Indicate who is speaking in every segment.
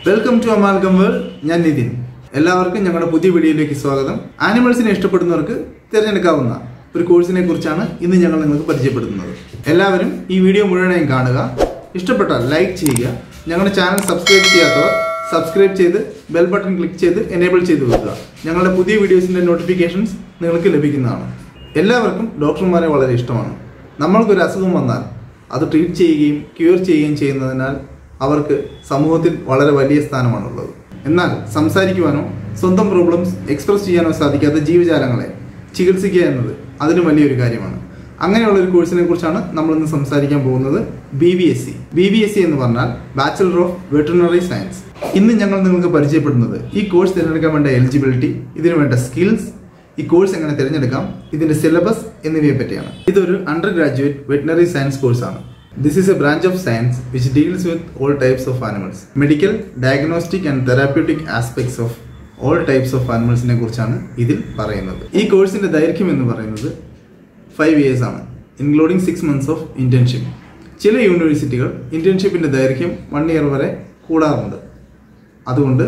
Speaker 1: welcome to അമാൽക്കം world ഞാൻ നിതിൻ എല്ലാവർക്കും ഞങ്ങളുടെ പുതിയ വീഡിയോയിലേക്ക് സ്വാഗതം ആനിമൽസിനെ ഇഷ്ടപ്പെടുന്നവർക്ക് തിരഞ്ഞെടുക്കാവുന്ന ഒരു കോഴ്സിനെ കുറിച്ചാണ് ഇന്ന് ഞങ്ങൾ നിങ്ങൾക്ക് പരിചയപ്പെടുത്തുന്നത് എല്ലാവരും ഈ വീഡിയോ മുഴുവനായും കാണുക ഇഷ്ടപ്പെട്ടാൽ ലൈക്ക് ചെയ്യുക ഞങ്ങളുടെ ചാനൽ സബ്സ്ക്രൈബ് ചെയ്യാത്തവർ സബ്സ്ക്രൈബ് ചെയ്ത് ബെൽ ബട്ടൺ ക്ലിക്ക് ചെയ്ത് എനേബിൾ ചെയ്ത് വെക്കുക ഞങ്ങളുടെ പുതിയ വീഡിയോസിന്റെ നോട്ടിഫിക്കേഷൻസ് നിങ്ങൾക്ക് ലഭിക്കുന്നതാണ് എല്ലാവർക്കും ഡോക്ടർമാരെ വളരെ ഇഷ്ടമാണ് നമ്മൾക്കൊരു അസുഖം വന്നാൽ അത് ട്രീറ്റ് ചെയ്യുകയും ക്യൂർ ചെയ്യുകയും ചെയ്യുന്നതിനാൽ അവർക്ക് സമൂഹത്തിൽ വളരെ വലിയ സ്ഥാനമാണുള്ളത് എന്നാൽ സംസാരിക്കുവാനോ സ്വന്തം പ്രോബ്ലംസ് എക്സ്പ്രസ് ചെയ്യാനോ സാധിക്കാത്ത ജീവജാലങ്ങളെ ചികിത്സിക്കുക എന്നത് അതിന് വലിയൊരു കാര്യമാണ് അങ്ങനെയുള്ള ഒരു കോഴ്സിനെ കുറിച്ചാണ് നമ്മൾ ഇന്ന് സംസാരിക്കാൻ പോകുന്നത് B B S C B B S C എന്ന് പറഞ്ഞാൽ ബാച്ചിലർ ഓഫ് വെറ്ററിനറി സയൻസ് ഇന്ന് ഞങ്ങൾ നിങ്ങൾക്ക് പരിചയപ്പെടുന്നത് ഈ കോഴ്സ് തിരഞ്ഞെടുക്കാൻ വേണ്ട എലിജിബിലിറ്റി ഇതിനു വേണ്ട സ്കിൽസ് ഈ കോഴ്സ് എങ്ങനെ തിരഞ്ഞെടുക്കാം ഇതിന്റെ സിലബസ് എന്നിവയെ പറ്റിയാണ് ഇതൊരു അണ്ടർ ഗ്രാജുവേറ്റ് വെറ്റിനറി സയൻസ് കോഴ്സാണ് this is a branch of science which deals with all types of animals medical diagnostic and therapeutic aspects of all types of ആനിമൽസിനെ കുറിച്ചാണ് ഇതിൽ പറയുന്നത് ഈ കോഴ്സിന്റെ ദൈർഘ്യം എന്ന് പറയുന്നത് ഫൈവ് ഇയേഴ്സ് ആണ് including six months of internship ചില യൂണിവേഴ്സിറ്റികൾ ഇന്റേൺഷിപ്പിന്റെ ദൈർഘ്യം വൺ ഇയർ വരെ കൂടാറുണ്ട് അതുകൊണ്ട്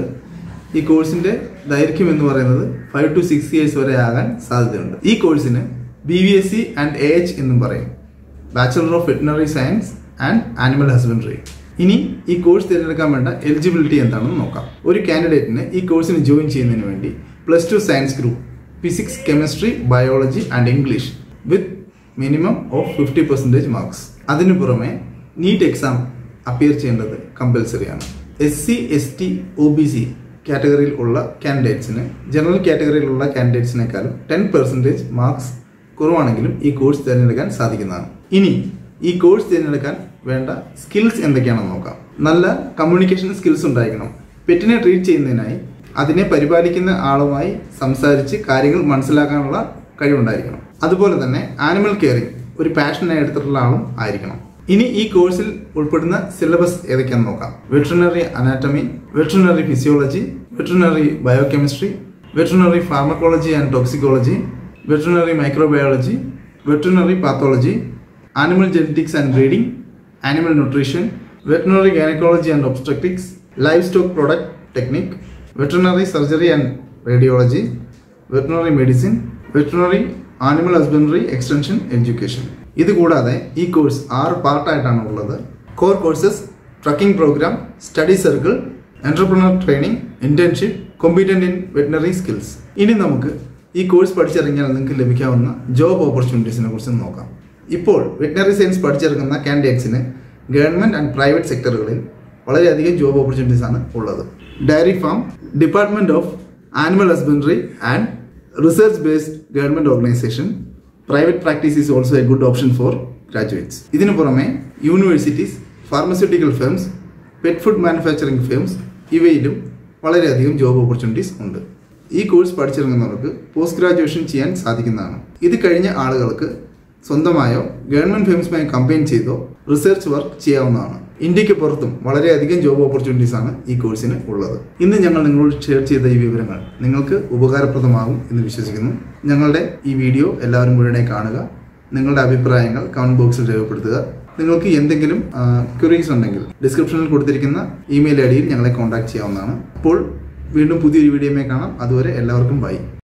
Speaker 1: ഈ കോഴ്സിന്റെ ദൈർഘ്യം എന്ന് പറയുന്നത് ഫൈവ് ടു സിക്സ് ഇയേഴ്സ് വരെ ആകാൻ സാധ്യതയുണ്ട് ഈ കോഴ്സിന് B V S C and A H എന്നും പറയും bachelor of veterinary science and animal husbandry ഇനി ഈ കോഴ്സ് തിരഞ്ഞെടുക്കാൻ വേണ്ട എലിജിബിലിറ്റി എന്താണെന്ന് നോക്കാം ഒരു കാൻഡിഡേറ്റിന് ഈ കോഴ്സിന് ജോയിൻ ചെയ്യുന്നതിന് വേണ്ടി plus two science group physics chemistry biology and English with minimum of fifty percentage marks അതിനു പുറമെ നീറ്റ് എക്സാം അപ്പിയർ ചെയ്യേണ്ടത് കമ്പൽസറിയാണ് S C S T O B C കാറ്റഗറിയിൽ ഉള്ള കാൻഡിഡേറ്റ്സിന് ജനറൽ കാറ്റഗറിയിലുള്ള കാൻഡിഡേറ്റ്സിനേക്കാളും ടെൻ പെർസെൻറ്റേജ് മാർക്സ് കുറവാണെങ്കിലും ഈ കോഴ്സ് തിരഞ്ഞെടുക്കാൻ സാധിക്കുന്നതാണ് ഇനി ഈ കോഴ്സ് തിരഞ്ഞെടുക്കാൻ വേണ്ട സ്കിൽസ് എന്തൊക്കെയാണെന്ന് നോക്കാം നല്ല കമ്മ്യൂണിക്കേഷൻ സ്കിൽസ് ഉണ്ടായിരിക്കണം പെറ്റിനെ ട്രീറ്റ് ചെയ്യുന്നതിനായി അതിനെ പരിപാലിക്കുന്ന ആളുമായി സംസാരിച്ച് കാര്യങ്ങൾ മനസ്സിലാക്കാനുള്ള കഴിവുണ്ടായിരിക്കണം അതുപോലെ തന്നെ ആനിമൽ കെയറിംഗ് ഒരു പാഷനായി എടുത്തിട്ടുള്ള ആളും ആയിരിക്കണം ഇനി ഈ കോഴ്സിൽ ഉൾപ്പെടുന്ന സിലബസ് ഏതൊക്കെയാണെന്ന് നോക്കാം veterinary anatomy veterinary physiology veterinary biochemistry veterinary pharmacology and toxicology veterinary microbiology veterinary pathology animal genetics and breeding animal nutrition veterinary gynaecology and obstetrics livestock product technique veterinary surgery and radiology veterinary medicine veterinary animal husbandry extension education ഇത് കൂടാതെ ഈ course ആറ് പാർട്ടായിട്ടാണ് ഉള്ളത് core courses trekking program study circle entrepreneur training internship competent in veterinary skills ഇനി നമുക്ക് ഈ course പഠിച്ചിറങ്ങിയാൽ നിങ്ങൾക്ക് ലഭിക്കാവുന്ന ജോബ് ഓപ്പർച്യൂണിറ്റീസിനെ കുറിച്ച് നോക്കാം ഇപ്പോൾ വെറ്റിനറി സയൻസ് പഠിച്ചിറങ്ങുന്ന കാൻഡിഡേറ്റ്സിന് ഗവൺമെന്റ് ആൻഡ് പ്രൈവറ്റ് സെക്ടറുകളിൽ വളരെയധികം ജോബ് ഓപ്പർച്യൂണിറ്റീസ് ആണ് ഉള്ളത് dairy farm department of animal husbandry and research based government organisation private practice is also a good option for graduates ഇതിനു പുറമെ universities pharmaceutical firms pet food manufacturing firms ഇവയിലും വളരെയധികം job opportunities ഉണ്ട് ഈ course പഠിച്ചിറങ്ങുന്നവർക്ക് post graduation ചെയ്യാൻ സാധിക്കുന്നതാണ് ഇത് കഴിഞ്ഞ ആളുകൾക്ക് സ്വന്തമായോ ഗവൺമെന്റ് ഫേംസുമായി കമ്പൈൻ ചെയ്തോ റിസർച്ച് വർക്ക് ചെയ്യാവുന്നതാണ് ഇന്ത്യക്ക് പുറത്തും വളരെയധികം ജോബ് ഓപ്പർച്യൂണിറ്റീസ് ആണ് ഈ കോഴ്സിന് ഉള്ളത് ഇന്ന് ഞങ്ങൾ നിങ്ങളോട് ഷെയർ ചെയ്ത ഈ വിവരങ്ങൾ നിങ്ങൾക്ക് ഉപകാരപ്രദമാകും എന്ന് വിശ്വസിക്കുന്നു ഞങ്ങളുടെ ഈ വീഡിയോ എല്ലാവരും മുഴുവനായി കാണുക നിങ്ങളുടെ അഭിപ്രായങ്ങൾ കമന്റ് ബോക്സിൽ രേഖപ്പെടുത്തുക നിങ്ങൾക്ക് എന്തെങ്കിലും ക്വറീസ് ഉണ്ടെങ്കിൽ ഡിസ്ക്രിപ്ഷനിൽ കൊടുത്തിരിക്കുന്ന ഇമെയിൽ ഐ ഡിയിൽ ഞങ്ങളെ കോൺടാക്ട് ചെയ്യാവുന്നതാണ് അപ്പോൾ വീണ്ടും പുതിയൊരു വീഡിയോയുമായി കാണാം അതുവരെ എല്ലാവർക്കും ബൈ